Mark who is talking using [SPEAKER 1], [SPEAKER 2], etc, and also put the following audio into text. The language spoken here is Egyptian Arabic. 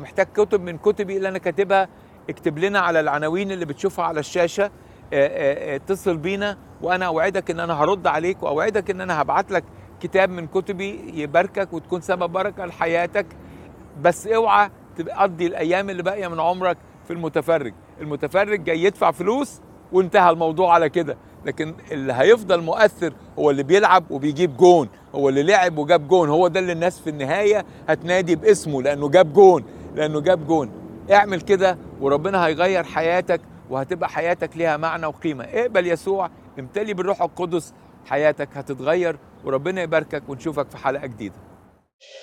[SPEAKER 1] محتاج كتب من كتبي اللي انا كاتبها اكتب لنا على العناوين اللي بتشوفها على الشاشه آه، آه، آه، اتصل بينا وانا اوعدك ان انا هرد عليك واوعدك ان انا هبعت لك كتاب من كتبي يباركك وتكون سبب بركه لحياتك بس اوعى تقضي الايام اللي باقيه من عمرك في المتفرج المتفرج جاي يدفع فلوس وانتهى الموضوع على كده لكن اللي هيفضل مؤثر هو اللي بيلعب وبيجيب جون هو اللي لعب وجاب جون هو ده اللي الناس في النهايه هتنادي باسمه لانه جاب جون لانه جاب جون اعمل كده وربنا هيغير حياتك وهتبقى حياتك ليها معنى وقيمه اقبل يسوع امتلي بالروح القدس حياتك هتتغير وربنا يباركك ونشوفك في حلقه جديده